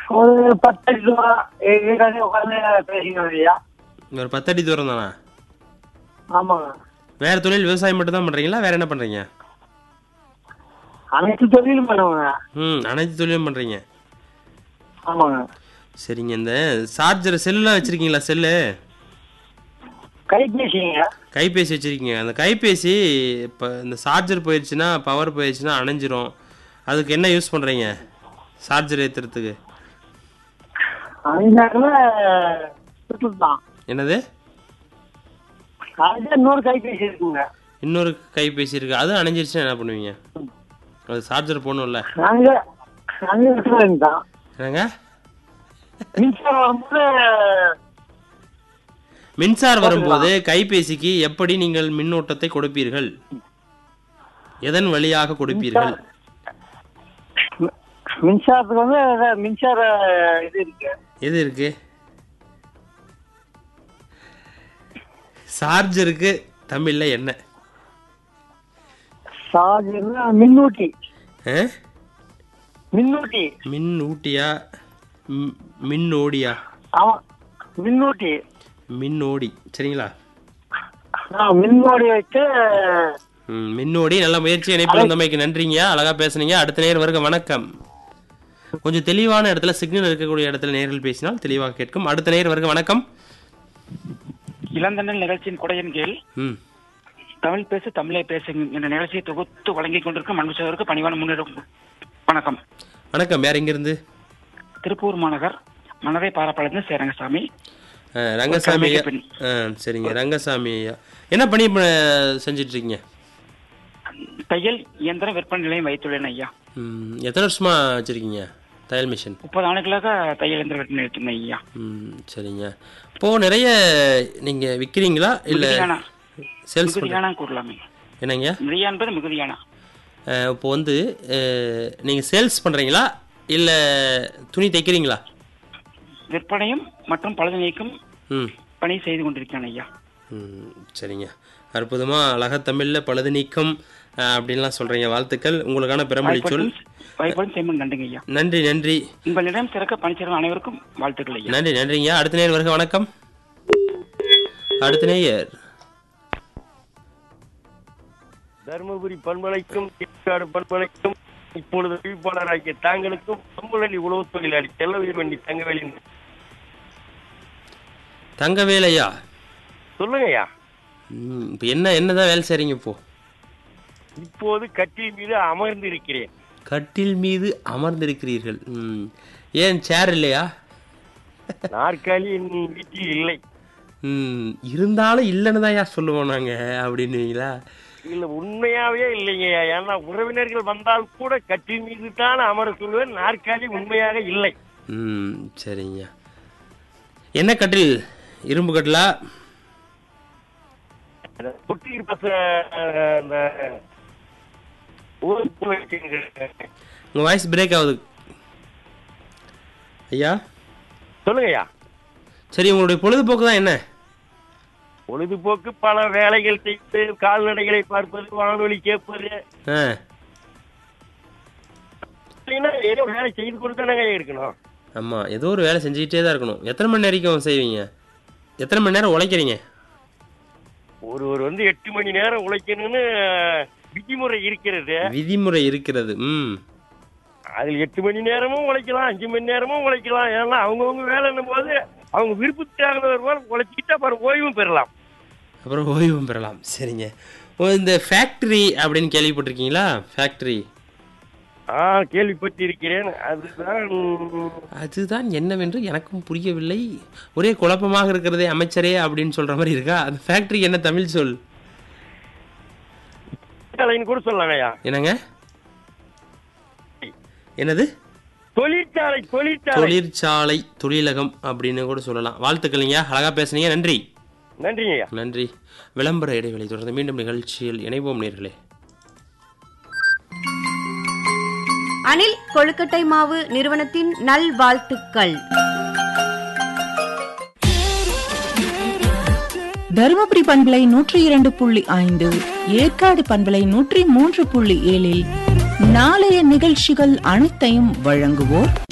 ஒரு பத்தடி தூரம் எங்கிட்ட உட்காந்து பேசிக்கணும் ஐயா ஒரு பத்தடி தூரம் தானா ஆமாங்க வேற தொழில் விவசாயம் மட்டும் தான் பண்றீங்களா வேற என்ன பண்றீங்க அனைத்து தொழிலும் பண்ணுவாங்க ம் அனைத்து தொழிலும் பண்றீங்க ஆமாங்க சரிங்க இந்த சார்ஜர் செல்லுலாம் வச்சிருக்கீங்களா செல்லு கைபேசிங்க கைபேசி வச்சிருக்கீங்க அந்த கைபேசி இப்போ இந்த சார்ஜர் போயிடுச்சுன்னா பவர் போயிடுச்சுன்னா அணைஞ்சிரும் அதுக்கு என்ன யூஸ் பண்றீங்க சார்ஜர் ஏத்துறதுக்கு அஞ்சாக்குல சுற்று தான் என்னது அது இன்னொரு கைபேசி இருக்குங்க இன்னொரு கைபேசி இருக்கு அது அணைஞ்சிருச்சுன்னா என்ன பண்ணுவீங்க அது சார்ஜர் போடணும்ல நாங்க நாங்க விட்டுறது தான் என்னங்க மின்சாரம் வரும்போது மின்சாரம் வரும்போது கைபேசிக்கு எப்படி நீங்கள் மின்னோட்டத்தை கொடுப்பீர்கள் எதன் வழியாக கொடுப்பீர்கள் மி- மின்சாரத்துக்கு வந்து அத மின்சார இது இருக்கு எது இருக்கு சார்ஜருக்கு தமிழ்ல என்ன சார்ஜர்னா மின்னூட்டி ஆ? மின்னூட்டி மின் ஊட்டியா ம், மின் ஓடியா ஆமா மின்னூட்டி மின்னோடி சரிங்களா ஆ, மின்னோடி வச்சு ம், மின்னோடி நல்ல முயற்சி இணைப்பில் வந்தமைக்கு நன்றிங்க அழகா பேசுனீங்க அடுத்த நேர் வருக வணக்கம் கொஞ்சம் தெளிவான இடத்துல சிக்னல் இருக்கக்கூடிய இடத்துல நேர்கள் பேசினால் தெளிவாக கேட்கும் அடுத்த நேர் வருக வணக்கம் இளந்தண்டல் நிகழ்ச்சியின் கொடையின் கீழ் ம் தமிழ் பேசு தமிழை பேசு என்ற நிகழ்ச்சியை தொகுத்து வழங்கிக் கொண்டிருக்கும் அன்பு சோதருக்கு பணிவான முன்னேறும் வணக்கம் வணக்கம் யார் எங்கிருந்து திருப்பூர் மாநகர் மனதை பாரப்பாளையம் சேரங்கசாமி ஆ, ரங்கசாமி ஐயா பெண். ஆ சரிங்க ரங்கசாமி ஐயா என்ன பணி இப்ப, செஞ்சுட்டு இருக்கீங்க தையல் இயந்திர விற்பனை நிலையம் வைத்துள்ளேன் ஐயா ம், எத்தனை வருஷமா வச்சிருக்கீங்க தையல் மிஷின் முப்பது ஆண்டுகளாக தையல் இயந்திர விற்பனை வைத்துள்ளேன் ஐயா ம் சரிங்க இப்போ நிறைய நீங்க விற்கிறீங்களா இல்ல மிகுதியான சேல்ஸ் மிகுதியான கூறலாமே என்னங்க மிகுதியான என்பது மிகுதியான அஹ், இப்போ வந்து அஹ், நீங்க சேல்ஸ் பண்றீங்களா இல்ல துணி தைக்கிறீங்களா விற்பனையும் மற்றும் பழுது நீக்கும் ம் பணி செய்து கொண்டிருக்கிறேன் ஐயா ம், சரிங்க அற்புதமா அழகா தமிழ்ல பழுது நீக்கம் அஹ், அப்படின்லாம் சொல்றீங்க வாழ்த்துக்கள் உங்களுக்கான பிறமொழி சொல் வாய்ப்புடன் செய்யும் நன்றிங்க ஐயா நன்றி நன்றி உங்களிடம் சிறக்க பணிச்சேர்ந்த அனைவருக்கும் வாழ்த்துக்கள் ஐயா நன்றி நன்றிங்க அடுத்த நேர் வருக வணக்கம் அடுத்த நேயர் தருமபுரி பண்பலைக்கும் ஏற்காடு பண்பலைக்கும் இப்பொழுது அறிவிப்பாளராகிய தாங்களுக்கும் பம்புலி உழவு தொழிலாளி செல்லவீர் வண்டி தங்கவேலின் தங்கவேலையா சொல்லுங்கய்யா ம், இப்போ என்ன என்னதான் வேலை செய்றீங்க இப்போ இப்போது கட்டில் மீது அமர்ந்து இருக்கிறேன் கட்டில் மீது அமர்ந்திருக்கிறீர்கள் ம். ஏன் சேர் இல்லையா நாற்காலி என் வீட்டில் இல்லை ம், இருந்தாலும் இல்லைன்னு தான் ஏன் சொல்லுவோம் நாங்க அப்படின்னுவீங்களா இல்ல உண்மையாவே இல்லைங்கய்யா ஏன்னா உறவினர்கள் வந்தால் கூட கட்டில் மீது தான் அமர சொல்வேன் நாற்காலி உண்மையாக இல்லை ம் சரிங்க என்ன கட்டில் இரும்பு கட்டிலா அந்த தொட்டி பச அந்த ஊருக்கு வச்சுங்க உங்கள் வாய்ஸ் பிரேக் ஆகுது ஐயா சொல்லுங்கய்யா சரி உங்களுடைய பொழுதுபோக்கு தான் என்ன பொழுதுபோக்கு பல வேலைகள் செய்வது கால்நடைகளை பார்ப்பது வானொலி கேட்பது ஆ இல்லைன்னா ஏதோ வேலை செய்து கொடுத்தானங்க இருக்கணும் ஆமாம் ஏதோ ஒரு வேலை செஞ்சுக்கிட்டே தான் இருக்கணும் எத்தனை மணி வரைக்கும் செய்வீங்க எத்தனை மணி நேரம் உழைக்கிறீங்க ஒருவர் வந்து எட்டு மணி நேரம் உழைக்கணும்னு விதிமுறை இருக்கிறது விதிமுறை இருக்கிறது ம் அதில் எட்டு மணி நேரமும் உழைக்கலாம் அஞ்சு மணி நேரமும் உழைக்கலாம் ஏன்னா அவங்கவுங்க வேலைன்னும் போது அவங்க விருப்பத்துக்காக வருவார் உழைச்சிக்கிட்டு அப்புறம் ஓய்வும் பெறலாம் அப்புறம் ஓய்வும் பெறலாம் சரிங்க ஓ, இந்த ஃபேக்ட்ரி அப்படின்னு கேள்விப்பட்டிருக்கீங்களா ஃபேக்ட்ரி ஆ கேள்விப்பட்டிருக்கிறேன் அதுதான் அதுதான் என்னவென்று எனக்கும் புரியவில்லை ஒரே குழப்பமாக இருக்கிறதே அமைச்சரே அப்படின்னு சொல்ற மாதிரி இருக்கா அந்த ஃபேக்டரி என்ன தமிழ் சொல் தொழிற்சாலைன்னு கூட சொல்லலாங்கய்யா என்னங்க என்னது தொழிற்சாலை தொழிற்சாலை தொழிற்சாலை தொழிலகம் அப்படின்னு கூட சொல்லலாம் வாழ்த்துக்கள்ங்க அழகா பேசுனீங்க நன்றி நன்றிங்கய்யா நன்றி விளம்பர இடைவெளி தொடர்ந்து மீண்டும் நிகழ்ச்சியில் இணைவோம் நேர்களே அனில் கொழுக்கட்டை மாவு நிறுவனத்தின் நல்வாழ்த்துக்கள் தருமபுரி பண்பலை நூற்றி இரண்டு புள்ளி ஐந்து ஏற்காடு பண்பலை நூற்றி மூன்று புள்ளி ஏழில் நாளைய நிகழ்ச்சிகள் அனைத்தையும் வழங்குவோர்